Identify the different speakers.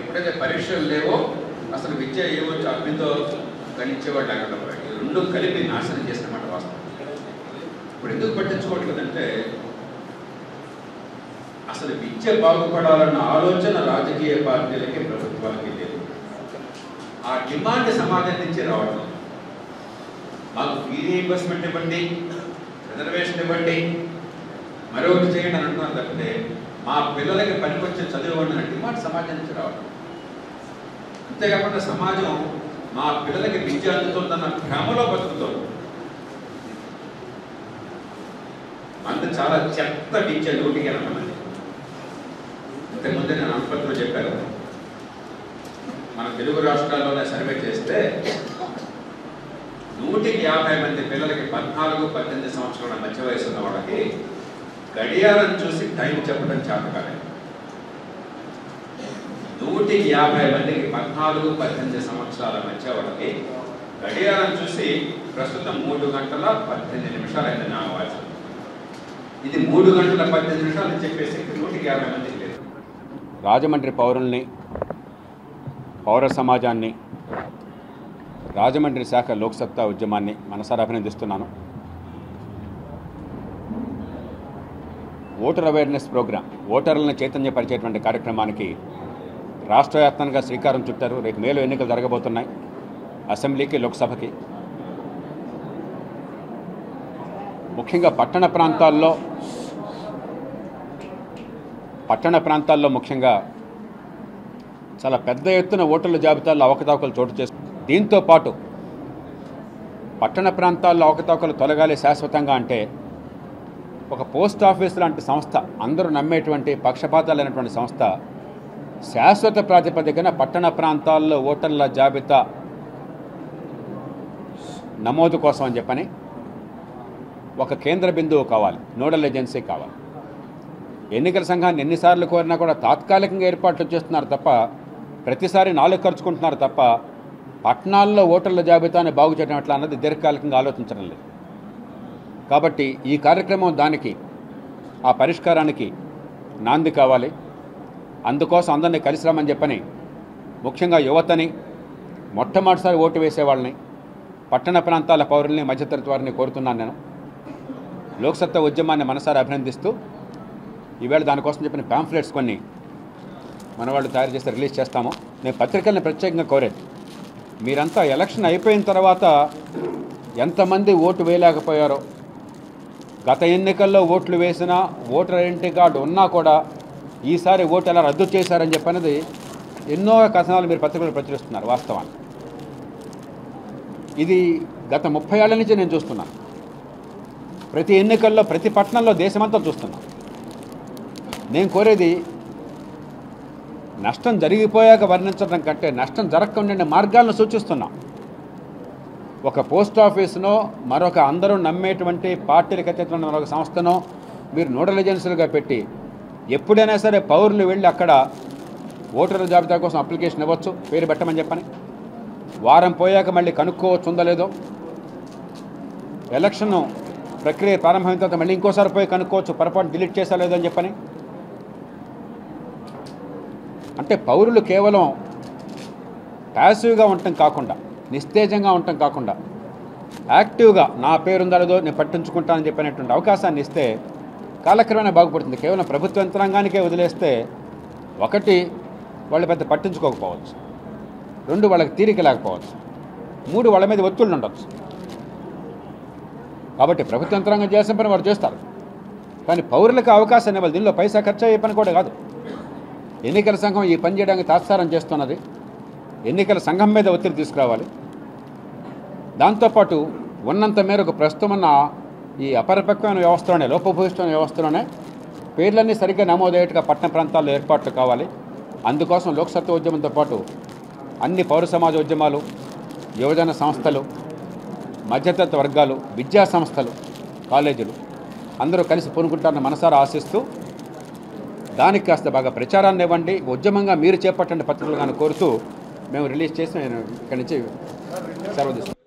Speaker 1: ఎప్పుడైతే పరీక్షలు లేవో అసలు విద్య ఏవో అగ్నితో గణించేవాడు లేకుండా పోయాడు. ఈ రెండు కలిపి నాశనం చేసినమాట వాస్తవం ఇప్పుడు ఎందుకు పట్టించుకోవట్లేదంటే అసలు విద్య బాగుపడాలన్న ఆలోచన రాజకీయ పార్టీలకి ప్రభుత్వాలకి లేదు ఆ డిమాండ్ సమాజం నుంచి రావడం మాకు ఫీ రీఇంబర్స్మెంట్ ఇవ్వండి రిజర్వేషన్ ఇవ్వండి మరొకటి చేయండి అని అంటున్నారు తప్పితే మా పిల్లలకి పనికొచ్చే చదువు ఇవ్వండి అనే డిమాండ్ సమాజం నుంచి రావడం అంతేకాకుండా సమాజం మా పిల్లలకి విద్య అందుతుందన్న భ్రమలో బతుకుతోంది మంది చాలా చెత్త విద్య నూటికి ఎనభై మంది ఇంతకుముందే నేను ఆసుపత్రిలో చెప్పాను మన తెలుగు రాష్ట్రాల్లోనే సర్వే చేస్తే నూటికి యాభై మంది పిల్లలకి పద్నాలుగు పద్దెనిమిది సంవత్సరాల మధ్య వయసు ఉన్న వాళ్ళకి గడియారం చూసి టైం చెప్పడం చేతకాలేదు నూటికి యాభై మందికి పద్నాలుగు పద్దెనిమిది సంవత్సరాల మధ్య వాళ్ళకి గడియారం చూసి ప్రస్తుతం మూడు గంటల పద్దెనిమిది నిమిషాలు అయింది నా వాచ్ ఇది మూడు గంటల పద్దెనిమిది నిమిషాలు అని చెప్పేసి నూటికి యాభై మందికి లేదు
Speaker 2: రాజమండ్రి పౌరుల్ని పౌర సమాజాన్ని రాజమండ్రి శాఖ లోక్సత్తా ఉద్యమాన్ని మనసారా అభినందిస్తున్నాను ఓటర్ అవేర్నెస్ ప్రోగ్రాం ఓటర్లను చైతన్యపరిచేటువంటి కార్యక్రమానికి రాష్ట్ర వ్యాప్తంగా శ్రీకారం చుట్టారు రేపు మేలో ఎన్నికలు జరగబోతున్నాయి అసెంబ్లీకి లోక్సభకి ముఖ్యంగా పట్టణ ప్రాంతాల్లో పట్టణ ప్రాంతాల్లో ముఖ్యంగా చాలా పెద్ద ఎత్తున ఓటర్ల జాబితాల్లో అవకతవకలు చోటు చేస్తుంది దీంతో పాటు పట్టణ ప్రాంతాల్లో అవకతవకలు తొలగాలి శాశ్వతంగా అంటే ఒక పోస్ట్ ఆఫీస్ లాంటి సంస్థ అందరూ నమ్మేటువంటి పక్షపాతాలైనటువంటి సంస్థ శాశ్వత ప్రాతిపదికన పట్టణ ప్రాంతాల్లో ఓటర్ల జాబితా నమోదు కోసం అని చెప్పని ఒక కేంద్ర బిందువు కావాలి నోడల్ ఏజెన్సీ కావాలి ఎన్నికల సంఘాన్ని ఎన్నిసార్లు కోరినా కూడా తాత్కాలికంగా ఏర్పాట్లు చేస్తున్నారు తప్ప ప్రతిసారి నాలుగు ఖర్చుకుంటున్నారు తప్ప పట్టణాల్లో ఓటర్ల జాబితాని బాగు చేయడం ఎట్లా అన్నది దీర్ఘకాలికంగా ఆలోచించడం లేదు కాబట్టి ఈ కార్యక్రమం దానికి ఆ పరిష్కారానికి నాంది కావాలి అందుకోసం అందరినీ కలిసి రమ్మని చెప్పని ముఖ్యంగా యువతని మొట్టమొదటిసారి ఓటు వేసేవాళ్ళని పట్టణ ప్రాంతాల పౌరుల్ని మధ్యతరగతి వారిని కోరుతున్నాను నేను లోక్సత్తా ఉద్యమాన్ని మనసారి అభినందిస్తూ ఈవేళ దానికోసం చెప్పిన పాంఫ్లెట్స్ కొన్ని మన వాళ్ళు తయారు చేస్తే రిలీజ్ చేస్తాము నేను పత్రికల్ని ప్రత్యేకంగా కోరేది మీరంతా ఎలక్షన్ అయిపోయిన తర్వాత ఎంతమంది ఓటు వేయలేకపోయారో గత ఎన్నికల్లో ఓట్లు వేసినా ఓటర్ ఐడెంటిటీ కార్డు ఉన్నా కూడా ఈసారి ఓటు ఎలా రద్దు చేశారని చెప్పనేది ఎన్నో కథనాలు మీరు పత్రికలు ప్రచురిస్తున్నారు వాస్తవాన్ని ఇది గత ముప్పై ఏళ్ల నుంచి నేను చూస్తున్నాను ప్రతి ఎన్నికల్లో ప్రతి పట్టణంలో దేశమంతా చూస్తున్నాను నేను కోరేది నష్టం జరిగిపోయాక వర్ణించడం కంటే నష్టం జరగకుండా మార్గాలను సూచిస్తున్నాం ఒక పోస్ట్ ఆఫీసునో మరొక అందరూ నమ్మేటువంటి పార్టీలకు అతీతమైన మరొక సంస్థనో మీరు నోడల్ ఏజెన్సీలుగా పెట్టి ఎప్పుడైనా సరే పౌరులు వెళ్ళి అక్కడ ఓటర్ల జాబితా కోసం అప్లికేషన్ ఇవ్వచ్చు పేరు పెట్టమని చెప్పని వారం పోయాక మళ్ళీ కనుక్కోవచ్చు ఉందో లేదో ఎలక్షన్ ప్రక్రియ ప్రారంభమైన తర్వాత మళ్ళీ ఇంకోసారి పోయి కనుక్కోవచ్చు పొరపాటు డిలీట్ చేసా లేదో అని చెప్పని అంటే పౌరులు కేవలం ప్యాసివ్గా ఉండటం కాకుండా నిస్తేజంగా ఉండటం కాకుండా యాక్టివ్గా నా పేరుందా లేదో నేను పట్టించుకుంటానని చెప్పినటువంటి అవకాశాన్ని ఇస్తే కాలక్రమేణా బాగుపడుతుంది కేవలం ప్రభుత్వ యంత్రాంగానికే వదిలేస్తే ఒకటి వాళ్ళు పెద్ద పట్టించుకోకపోవచ్చు రెండు వాళ్ళకి తీరిక లేకపోవచ్చు మూడు వాళ్ళ మీద ఒత్తిళ్ళు ఉండొచ్చు కాబట్టి ప్రభుత్వ యంత్రాంగం చేసిన పని వారు చేస్తారు కానీ పౌరులకు అవకాశం ఇవ్వాలి దీనిలో పైసా ఖర్చు అయ్యే పని కూడా కాదు ఎన్నికల సంఘం ఈ పని చేయడానికి తాత్సారం చేస్తున్నది ఎన్నికల సంఘం మీద ఒత్తిడి తీసుకురావాలి దాంతోపాటు ఉన్నంత మేరకు ప్రస్తుతం ఉన్న ఈ అపరిపక్వమైన వ్యవస్థలోనే లోపభూయిష్టమైన వ్యవస్థలోనే పేర్లన్నీ సరిగ్గా నమోదయ్యేట్టుగా పట్టణ ప్రాంతాల్లో ఏర్పాట్లు కావాలి అందుకోసం లోక్సత్తా ఉద్యమంతో పాటు అన్ని పౌర సమాజ ఉద్యమాలు యువజన సంస్థలు మధ్యతరగతి వర్గాలు విద్యా సంస్థలు కాలేజీలు అందరూ కలిసి పూనుకుంటారని మనసారా ఆశిస్తూ దానికి కాస్త బాగా ప్రచారాన్ని ఇవ్వండి ఉద్యమంగా మీరు చేపట్టండి పత్రికలు కానీ కోరుతూ మేము రిలీజ్ చేసి నేను ఇక్కడి నుంచి సెలవు తీసుకుంటాం